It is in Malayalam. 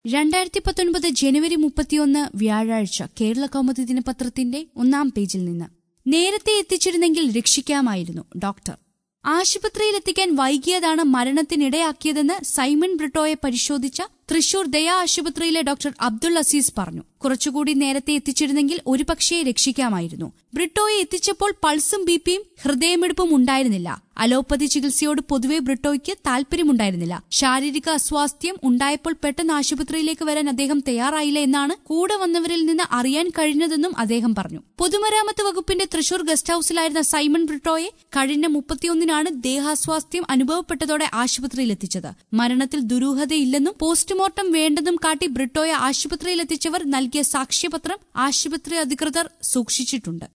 രണ്ടായിരത്തി പത്തൊൻപത് ജനുവരി മുപ്പത്തിയൊന്ന് വ്യാഴാഴ്ച കേരള കൗമുദി ദിനപത്രത്തിന്റെ ഒന്നാം പേജിൽ നിന്ന് നേരത്തെ എത്തിച്ചിരുന്നെങ്കിൽ രക്ഷിക്കാമായിരുന്നു ഡോക്ടർ ആശുപത്രിയിലെത്തിക്കാൻ വൈകിയതാണ് മരണത്തിനിടയാക്കിയതെന്ന് സൈമൺ ബ്രിട്ടോയെ പരിശോധിച്ച തൃശൂർ ദയാ ആശുപത്രിയിലെ ഡോക്ടർ അബ്ദുൾ അസീസ് പറഞ്ഞു കുറച്ചുകൂടി നേരത്തെ എത്തിച്ചിരുന്നെങ്കിൽ ഒരുപക്ഷേ രക്ഷിക്കാമായിരുന്നു ബ്രിട്ടോയെ എത്തിച്ചപ്പോൾ പൾസും ബിപിയും ഹൃദയമിടിപ്പും ഉണ്ടായിരുന്നില്ല അലോപ്പതി ചികിത്സയോട് പൊതുവെ ബ്രിട്ടോയ്ക്ക് താൽപര്യമുണ്ടായിരുന്നില്ല ശാരീരിക അസ്വാസ്ഥ്യം ഉണ്ടായപ്പോൾ പെട്ടെന്ന് ആശുപത്രിയിലേക്ക് വരാൻ അദ്ദേഹം തയ്യാറായില്ല എന്നാണ് കൂടെ വന്നവരിൽ നിന്ന് അറിയാൻ കഴിഞ്ഞതെന്നും അദ്ദേഹം പറഞ്ഞു പൊതുമരാമത്ത് വകുപ്പിന്റെ തൃശൂർ ഗസ്റ്റ് ഹൌസിലായിരുന്ന സൈമൺ ബ്രിട്ടോയെ കഴിഞ്ഞ മുപ്പത്തിയൊന്നിനാണ് ദേഹാസ്വാസ്ഥ്യം അനുഭവപ്പെട്ടതോടെ ആശുപത്രിയിലെത്തിച്ചത് മരണത്തിൽ ദുരൂഹതയില്ലെന്നും പോസ്റ്റ്മോർട്ടം വേണ്ടെന്നും കാട്ടി ബ്രിട്ടോയെ ആശുപത്രിയിലെത്തിച്ചവർ നൽകിയ സാക്ഷ്യപത്രം ആശുപത്രി അധികൃതർ സൂക്ഷിച്ചിട്ടുണ്ട്